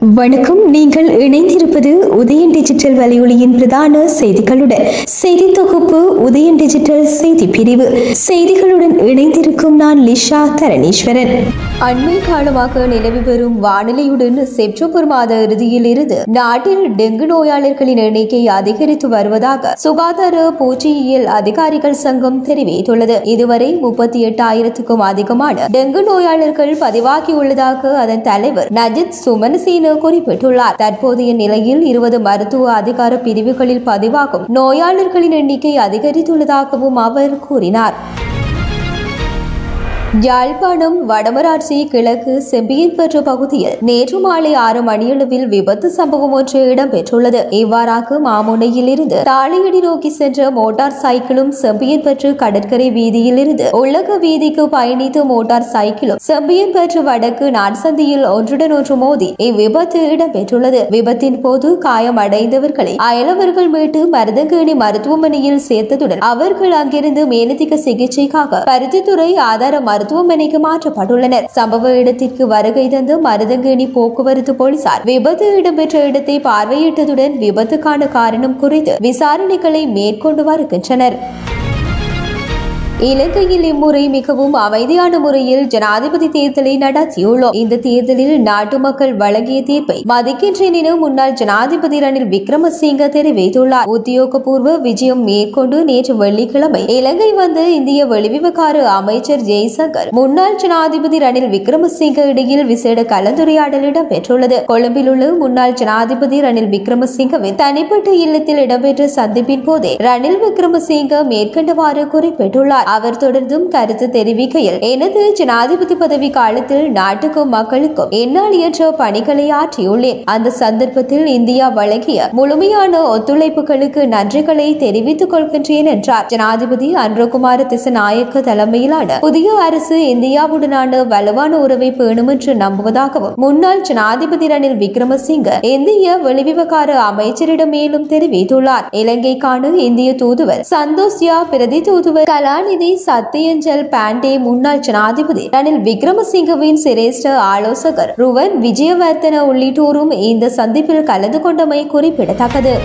வணக்கம் நீங்கள் இணைந்திருப்பது உதயன் டிஜிட்டல் வலையொலியின் பிரதான செய்திகளுடன் செய்தி தொகுப்பு உதயன் டிஜிட்டல் செய்தி பிரிவு செய்திகளுடன் இணைந்திருக்கும் நான் லிஷா தரணீஸ்வரன் அண்மை காலமாக நிலவி வரும் வானிலையுடன் செப்டம்பர் மாத இறுதியில் இருந்து நாட்டில் டெங்கு நோயாளர்களின் எண்ணிக்கை அதிகரித்து வருவதாக சுகாதார பூச்சியியல் அதிகாரிகள் சங்கம் தெரிவித்துள்ளது இதுவரை முப்பத்தி எட்டாயிரத்துக்கும் அதிகமான டெங்கு நோயாளர்கள் பதிவாகியுள்ளதாக அதன் தலைவர் நஜித் சுமனசீன குறிப்பிட்டுள்ளார் தற்போதைய நிலையில் இருபது மருத்துவ அதிகார பிரிவுகளில் பதிவாகும் நோயாளர்களின் எண்ணிக்கை அதிகரித்துள்ளதாகவும் அவர் கூறினார் யாழ்ப்பாணம் வடமராட்சி கிழக்கு செம்பியன்பற்று பகுதியில் நேற்று மாலை ஆறு மணியளவில் விபத்து சம்பவம் ஒன்று இடம்பெற்றுள்ளது இவ்வாறாக மாமுனையில் இருந்து தாளையடி நோக்கி சென்ற மோட்டார் சைக்கிளும் செம்பியன்பற்று கடற்கரை வீதியில் இருந்து உள்ளக வீதிக்கு பயணித்த மோட்டார் சைக்கிளும் செம்பியன்பற்று வடக்கு நாட்சந்தியில் ஒன்றுடன் ஒன்று மோதி இவ்விபத்து இடம்பெற்றுள்ளது விபத்தின் போது காயமடைந்தவர்களை அயலவர்கள் மீட்டு மருதங்கேணி மருத்துவமனையில் சேர்த்ததுடன் அவர்கள் அங்கிருந்து மேலதிக சிகிச்சைக்காக பருத்தித்துறை ஆதார மருத்துவமனைக்கு மாற்றப்பட்டுள்ளனர் சம்பவ இடத்திற்கு வருகை தந்து மருதங்கேணி போக்குவரத்து போலீசார் விபத்து இடம்பெற்ற இடத்தை பார்வையிட்டதுடன் விபத்துக்கான காரணம் குறித்து விசாரணைகளை மேற்கொண்டு வருகின்றனர் இலங்கையில் இம்முறை மிகவும் அமைதியான முறையில் ஜனாதிபதி தேர்தலை நடத்தியுள்ளோம் இந்த தேர்தலில் நாட்டு மக்கள் வழங்கிய தீர்ப்பை மதிக்கின்றேன் என முன்னாள் ஜனாதிபதி ரணில் விக்ரமசிங்க தெரிவித்துள்ளார் உத்தியோகபூர்வ விஜயம் மேற்கொண்டு நேற்று வெள்ளிக்கிழமை இலங்கை வந்த இந்திய வெளிவிவகார அமைச்சர் ஜெய்சங்கர் முன்னாள் ஜனாதிபதி ரணில் விக்ரமசிங்க இடையில் விசேட கலந்துரையாடல் இடம்பெற்றுள்ளது கொழும்பில் உள்ள முன்னாள் ஜனாதிபதி ரணில் விக்ரமசிங்கவின் தனிப்பட்ட இல்லத்தில் இடம்பெற்ற சந்திப்பின் போதே ரணில் விக்ரமசிங்க மேற்கண்டவாறு குறிப்பிட்டுள்ளார் அவர் தொடர்ந்தும் கருத்து தெரிவிக்கையில் எனது ஜனாதிபதி பதவி காலத்தில் நாட்டுக்கும் மக்களுக்கும் என்னால் இயன்ற பணிகளை ஆற்றியுள்ளேன் அந்த சந்தர்ப்பத்தில் இந்தியா வழங்கிய முழுமையான ஒத்துழைப்புகளுக்கு நன்றிகளை தெரிவித்துக் கொள்கின்றேன் என்றார் ஜனாதிபதி அன்ரகுமார திசநாயக்க தலைமையிலான புதிய அரசு இந்தியாவுடனான வலுவான உறவை பேணும் என்று நம்புவதாகவும் முன்னாள் ஜனாதிபதி ரணில் விக்ரமசிங்க இந்திய வெளிவிவகார அமைச்சரிடம் மேலும் தெரிவித்துள்ளார் இலங்கைக்கான இந்திய தூதுவர் சந்தோஷ்யா பிரதி தூதுவர் கலாநிதி சத்யஞ்சல் பாண்டே முன்னாள் ஜனாதிபதி ரணில் விக்ரமசிங்கவின் சிரேஷ்ட ஆலோசகர் ருவன் விஜயவர்தன உள்ளிட்டோரும் இந்த சந்திப்பில் கலந்து கொண்டமை குறிப்பிடத்தக்கது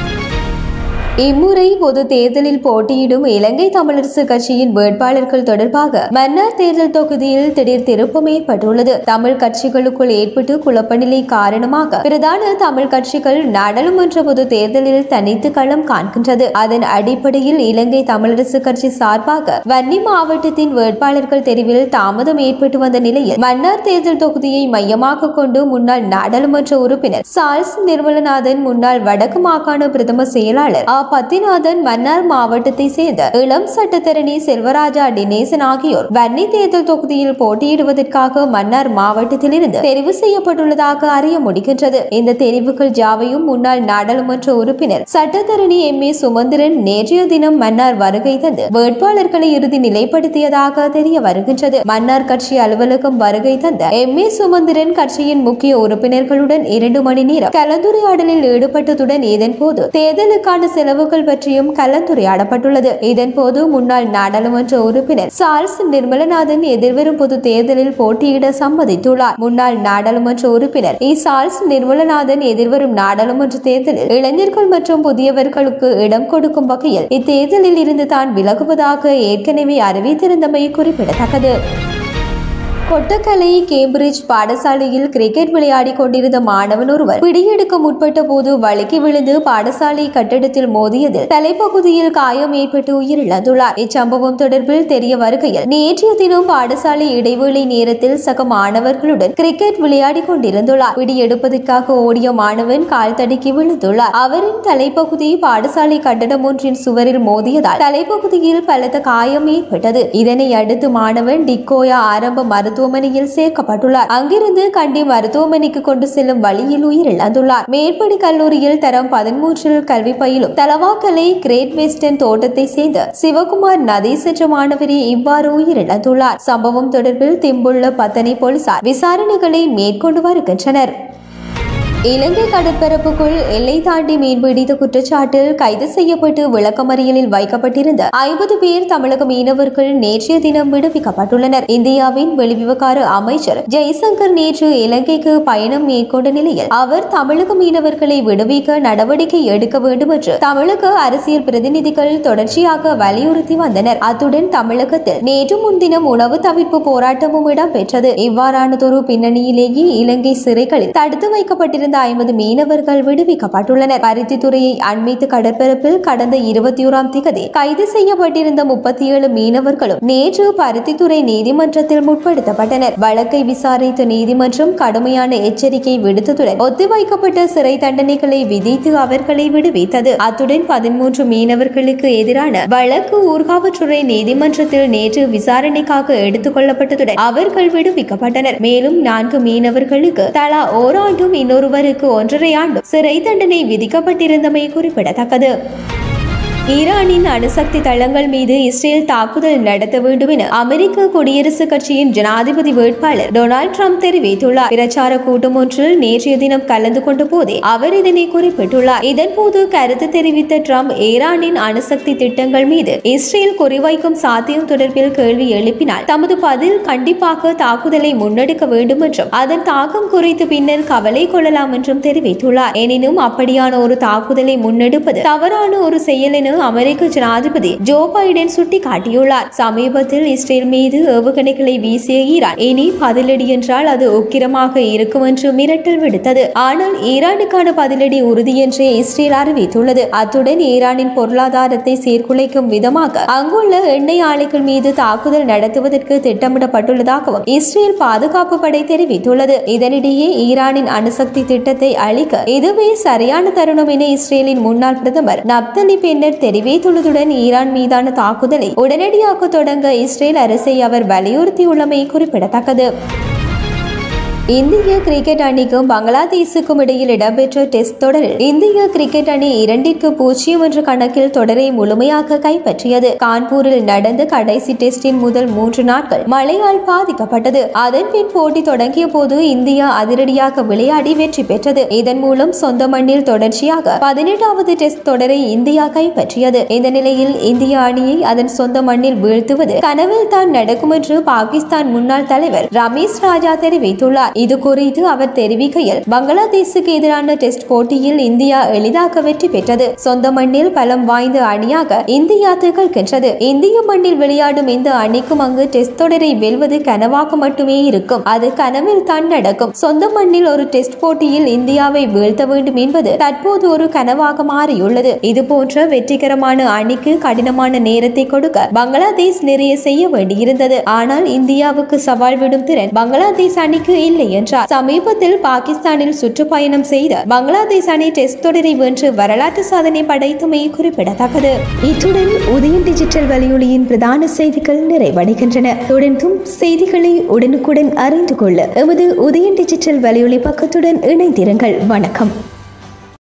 இம்முறை பொது தேர்தலில் போட்டியிடும் இலங்கை தமிழரசு கட்சியின் வேட்பாளர்கள் தொடர்பாக மன்னார் தேர்தல் தொகுதியில் திடீர் திருப்பம் ஏற்பட்டுள்ளது தமிழ் கட்சிகளுக்குள் ஏற்பட்டு குழப்ப நிலை காரணமாக பிரதான தமிழ் கட்சிகள் நாடாளுமன்ற பொது தேர்தலில் தனித்து களம் காண்கின்றது அதன் அடிப்படையில் இலங்கை தமிழரசு கட்சி சார்பாக வன்னி மாவட்டத்தின் வேட்பாளர்கள் தெரிவில் தாமதம் ஏற்பட்டு வந்த நிலையில் மன்னார் தேர்தல் தொகுதியை மையமாக கொண்டு முன்னாள் நாடாளுமன்ற உறுப்பினர் சார்ல்ஸ் நிர்மலநாதன் முன்னாள் வடக்கு மாகாண பிரதம செயலாளர் ஆ பத்திநாதன் மன்னார் மாவட்டத்தை சேர்ந்த இளம் சட்டத்தரணி செல்வராஜா டினேசன் ஆகியோர் வன்னி தேர்தல் தொகுதியில் போட்டியிடுவதற்காக மன்னார் மாவட்டத்தில் இருந்து தெரிவு செய்யப்பட்டுள்ளதாக அறிய முடிகின்றது இந்த தெரிவுகள் ஜாவையும் முன்னாள் நாடாளுமன்ற உறுப்பினர் சட்டத்தரணி எம் ஏ சுமந்திரன் நேற்றைய தினம் மன்னார் வருகை தந்து வேட்பாளர்களை இறுதி நிலைப்படுத்தியதாக தெரிய வருகின்றது மன்னார் கட்சி அலுவலகம் வருகை தந்த எம் ஏ சுமந்திரன் கட்சியின் முக்கிய உறுப்பினர்களுடன் இரண்டு மணி நேரம் கலந்துரையாடலில் ஈடுபட்டதுடன் இதன் போது தேர்தலுக்கான செலவுகள் பற்றியும் கலந்துரையாடப்பட்டுள்ளது இதன் போது முன்னாள் நாடாளுமன்ற உறுப்பினர் சார்ல்ஸ் நிர்மலநாதன் எதிர்வரும் பொது தேர்தலில் போட்டியிட சம்மதித்துள்ளார் முன்னாள் நாடாளுமன்ற உறுப்பினர் இ சார்ல்ஸ் நிர்மலநாதன் எதிர்வரும் நாடாளுமன்ற தேர்தலில் இளைஞர்கள் மற்றும் புதியவர்களுக்கு இடம் கொடுக்கும் வகையில் இத்தேர்தலில் இருந்து தான் விலகுவதாக ஏற்கனவே அறிவித்திருந்தமை குறிப்பிடத்தக்கது கொட்டக்கலை கேம்பிரிட்ஜ் பாடசாலையில் கிரிக்கெட் விளையாடி கொண்டிருந்த மாணவன் ஒருவர் பிடியெடுக்க முற்பட்ட போது வழுக்கி விழுந்து பாடசாலை கட்டடத்தில் மோதியதில் தலைப்பகுதியில் காயம் ஏற்பட்டு உயிரிழந்துள்ளார் இச்சம்பவம் தொடர்பில் தெரிய வருகையில் நேற்றைய தினம் பாடசாலை இடைவேளை நேரத்தில் சக மாணவர்களுடன் கிரிக்கெட் விளையாடி கொண்டிருந்துள்ளார் பிடியெடுப்பதற்காக ஓடிய மாணவன் கால் தடுக்கி விழுந்துள்ளார் அவரின் தலைப்பகுதி பாடசாலை கட்டடம் ஒன்றின் சுவரில் மோதியதால் தலைப்பகுதியில் பலத்த காயம் ஏற்பட்டது இதனை அடுத்து மாணவன் டிக்கோயா ஆரம்ப மருத்துவ மருத்துவமனையில் சேர்க்கப்பட்டுள்ளார் அங்கிருந்து கண்டி மருத்துவமனைக்கு கொண்டு செல்லும் வழியில் உயிரிழந்துள்ளார் மேற்படி கல்லூரியில் தரம் பதிமூன்றில் கல்வி பயிலும் தலவாக்கலை கிரேட் வெஸ்டர்ன் தோட்டத்தை சேர்ந்த சிவகுமார் நதீஸ் என்ற மாணவரே இவ்வாறு உயிரிழந்துள்ளார் சம்பவம் தொடர்பில் திம்புள்ள பத்தனை போலீசார் விசாரணைகளை மேற்கொண்டு வருகின்றனர் இலங்கை கடற்பரப்புக்குள் எல்லை தாண்டி மீன்பிடித்த குற்றச்சாட்டில் கைது செய்யப்பட்டு விளக்கமறியலில் வைக்கப்பட்டிருந்த ஐம்பது பேர் தமிழக மீனவர்கள் நேற்றைய தினம் விடுவிக்கப்பட்டுள்ளனர் இந்தியாவின் வெளிவிவகார அமைச்சர் ஜெய்சங்கர் நேற்று இலங்கைக்கு பயணம் மேற்கொண்ட நிலையில் அவர் தமிழக மீனவர்களை விடுவிக்க நடவடிக்கை எடுக்க வேண்டும் என்று தமிழக அரசியல் பிரதிநிதிகள் தொடர்ச்சியாக வலியுறுத்தி வந்தனர் அத்துடன் தமிழகத்தில் நேற்று முன்தினம் உணவு தவிர்ப்பு போராட்டமும் இடம்பெற்றது இவ்வாறானதொரு பின்னணியிலேயே இலங்கை சிறைகளில் தடுத்து வைக்கப்பட்டிருந்த ஐம்பது மீனவர்கள் விடுவிக்கப்பட்டுள்ளனர் பருத்தித்துறையை அண்மித்து கடற்பரப்பில் கடந்த இருபத்தி ஓராம் திகதி கைது செய்யப்பட்டிருந்த முப்பத்தி ஏழு மீனவர்களும் நேற்று பருத்தித்துறை நீதிமன்றத்தில் முற்படுத்தப்பட்டனர் வழக்கை விசாரித்த நீதிமன்றம் கடுமையான எச்சரிக்கை விடுத்ததுடன் ஒத்திவைக்கப்பட்ட சிறை தண்டனைகளை விதித்து அவர்களை விடுவித்தது அத்துடன் பதிமூன்று மீனவர்களுக்கு எதிரான வழக்கு ஊர்காவற்றுறை நீதிமன்றத்தில் நேற்று விசாரணைக்காக எடுத்துக் கொள்ளப்பட்டதுடன் அவர்கள் விடுவிக்கப்பட்டனர் மேலும் நான்கு மீனவர்களுக்கு தலா ஓராண்டும் இன்னொருவருக்கு ஒன்றரை ஆண்டும் சிறை தண்டனை விதிக்கப்பட்டிருந்தமை குறிப்பிடத்தக்கது ஈரானின் அணுசக்தி தளங்கள் மீது இஸ்ரேல் தாக்குதல் நடத்த வேண்டும் என அமெரிக்க குடியரசுக் கட்சியின் ஜனாதிபதி வேட்பாளர் டொனால்ட் ட்ரம்ப் தெரிவித்துள்ளார் பிரச்சார கூட்டம் ஒன்றில் நேற்றைய தினம் கலந்து கொண்ட போதே அவர் இதனை குறிப்பிட்டுள்ளார் இதன்போது கருத்து தெரிவித்த ட்ரம்ப் ஈரானின் அணுசக்தி திட்டங்கள் மீது இஸ்ரேல் குறிவைக்கும் சாத்தியம் தொடர்பில் கேள்வி எழுப்பினால் தமது பதில் கண்டிப்பாக தாக்குதலை முன்னெடுக்க வேண்டும் என்றும் அதன் தாக்கம் குறித்து பின்னர் கவலை கொள்ளலாம் என்றும் தெரிவித்துள்ளார் எனினும் அப்படியான ஒரு தாக்குதலை முன்னெடுப்பது தவறான ஒரு செயல் என அமெரிக்க ஜனாதிபதி ஜோ பைடன் சுட்டிக்காட்டியுள்ளார் சமீபத்தில் இஸ்ரேல் மீது ஏவுகணைகளை வீசிய ஈரான் இனி பதிலடி என்றால் அது உக்கிரமாக இருக்கும் என்று மிரட்டல் விடுத்தது ஆனால் ஈரானுக்கான பதிலடி உறுதி என்றே இஸ்ரேல் அறிவித்துள்ளது அத்துடன் ஈரானின் பொருளாதாரத்தை சீர்குலைக்கும் விதமாக அங்குள்ள எண்ணெய் ஆலைகள் மீது தாக்குதல் நடத்துவதற்கு திட்டமிடப்பட்டுள்ளதாகவும் இஸ்ரேல் பாதுகாப்பு படை தெரிவித்துள்ளது இதனிடையே ஈரானின் அணுசக்தி திட்டத்தை அழிக்க இதுவே சரியான தருணம் என இஸ்ரேலின் முன்னாள் பிரதமர் நப்தலி பென்னர் தெரிவித்துள்ளதுடன் ஈரான் மீதான தாக்குதலை உடனடியாக தொடங்க இஸ்ரேல் அரசை அவர் வலியுறுத்தியுள்ளமை குறிப்பிடத்தக்கது இந்திய கிரிக்கெட் அணிக்கும் பங்களாதேசுக்கும் இடையில் இடம்பெற்ற டெஸ்ட் தொடரில் இந்திய கிரிக்கெட் அணி இரண்டிற்கு பூஜ்ஜியம் என்ற கணக்கில் தொடரை முழுமையாக கைப்பற்றியது கான்பூரில் நடந்த கடைசி டெஸ்டின் முதல் மூன்று நாட்கள் மழையால் பாதிக்கப்பட்டது அதன் பின் போட்டி தொடங்கிய போது இந்தியா அதிரடியாக விளையாடி வெற்றி பெற்றது இதன் மூலம் சொந்த மண்ணில் தொடர்ச்சியாக பதினெட்டாவது டெஸ்ட் தொடரை இந்தியா கைப்பற்றியது இந்த நிலையில் இந்திய அணியை அதன் சொந்த மண்ணில் வீழ்த்துவது கனவில் தான் நடக்கும் என்று பாகிஸ்தான் முன்னாள் தலைவர் ரமேஷ் ராஜா தெரிவித்துள்ளார் இது குறித்து அவர் தெரிவிக்கையில் பங்களாதேசுக்கு எதிரான டெஸ்ட் போட்டியில் இந்தியா எளிதாக வெற்றி பெற்றது சொந்த மண்ணில் பலம் வாய்ந்த அணியாக இந்தியா திகழ்கின்றது இந்திய மண்ணில் விளையாடும் இந்த அணிக்கும் அங்கு டெஸ்ட் தொடரை வெல்வது கனவாக மட்டுமே இருக்கும் அது கனவில் தான் நடக்கும் சொந்த மண்ணில் ஒரு டெஸ்ட் போட்டியில் இந்தியாவை வீழ்த்த வேண்டும் என்பது தற்போது ஒரு கனவாக மாறியுள்ளது இது போன்ற வெற்றிகரமான அணிக்கு கடினமான நேரத்தை கொடுக்க பங்களாதேஷ் நிறைய செய்ய வேண்டியிருந்தது ஆனால் இந்தியாவுக்கு சவால் விடும் திறன் பங்களாதேஷ் அணிக்கு இல்லை என்றார் சமீபத்தில் பாகிஸ்தானில் சுற்றுப்பயணம் செய்த பங்களாதேஷ் அணி டெஸ்ட் தொடரை வென்று வரலாற்று சாதனை படைத்தமை குறிப்பிடத்தக்கது இத்துடன் உதயம் டிஜிட்டல் வலையொலியின் பிரதான செய்திகள் நிறைவடைகின்றன தொடர்ந்தும் செய்திகளை உடனுக்குடன் அறிந்து கொள்ள எமது உதயம் டிஜிட்டல் வலையொலி பக்கத்துடன் இணைந்திருங்கள் வணக்கம்